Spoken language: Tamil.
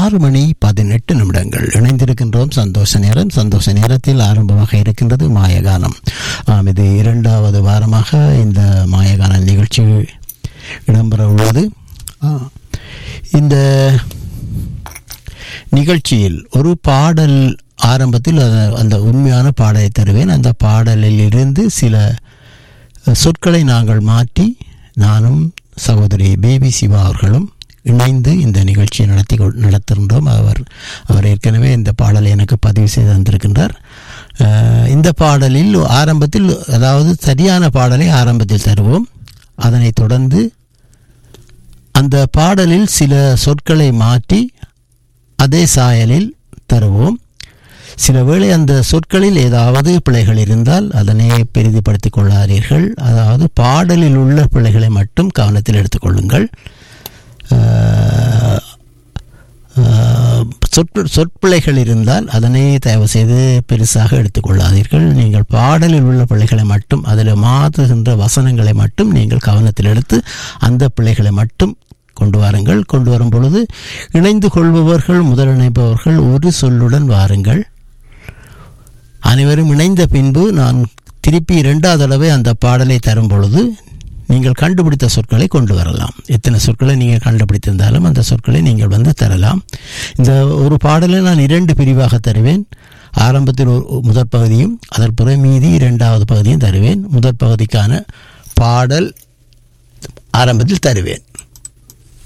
ஆறு மணி பதினெட்டு நிமிடங்கள் இணைந்திருக்கின்றோம் சந்தோஷ நேரம் சந்தோஷ நேரத்தில் ஆரம்பமாக இருக்கின்றது மாயகானம் ஆம் இது இரண்டாவது வாரமாக இந்த மாயகான நிகழ்ச்சி இடம்பெற உள்ளது ஆ, இந்த நிகழ்ச்சியில் ஒரு பாடல் ஆரம்பத்தில் அத- அந்த உண்மையான பாடலை தருவேன் அந்த பாடலில் இருந்து சில சொற்களை நாங்கள் மாற்றி நானும் சகோதரி பேபி சிவா அவர்களும் இணைந்து இந்த நிகழ்ச்சியை நடத்தி கொ- நடத்துகின்றோம் அவர் அவர் ஏற்கனவே இந்த பாடலை எனக்கு பதிவு செய்து தந்திருக்கின்றார் அஹ், இந்த பாடலில் ஆரம்பத்தில் அதாவது சரியான பாடலை ஆரம்பத்தில் தருவோம் அதனைத் தொடர்ந்து அந்த பாடலில் சில சொற்களை மாற்றி அதே சாயலில் தருவோம் சில வேளை அந்த சொற்களில் ஏதாவது பிழைகள் இருந்தால் அதனை பெரிதிப்படுத்திக் கொள்ளாதீர்கள் அதாவது பாடலில் உள்ள பிழைகளை மட்டும் கவனத்தில் எடுத்துக்கொள்ளுங்கள் ஆஹ், ஆஹ், சொற் சொற்பிழைகள் இருந்தால் அதனை தயவு செய்து பெருசாக எடுத்துக்கொள்ளாதீர்கள் நீங்கள் பாடலில் உள்ள பிழைகளை மட்டும் அதில் மாற்றுகின்ற வசனங்களை மட்டும் நீங்கள் கவனத்தில் எடுத்து அந்த பிழைகளை மட்டும் கொண்டு வாருங்கள் கொண்டு வரும் பொழுது இணைந்து கொள்பவர்கள் முதல் இணைப்பவர்கள் ஒரு சொல்லுடன் வாருங்கள் அனைவரும் இணைந்த பின்பு நான் திருப்பி இரண்டாவது தடவை அந்த பாடலை தரும் பொழுது நீங்கள் கண்டுபிடித்த சொற்களை கொண்டு வரலாம் எத்தனை சொற்களை நீங்கள் கண்டுபிடித்திருந்தாலும் அந்த சொற்களை நீங்கள் வந்து தரலாம் இந்த ஒரு பாடலை நான் இரண்டு பிரிவாக தருவேன் ஆரம்பத்தில் ஒரு முதற் பகுதியும் அதன் பிறகு மீதி இரண்டாவது பகுதியும் தருவேன் முதற் பகுதிக்கான பாடல் ஆரம்பத்தில் தருவேன்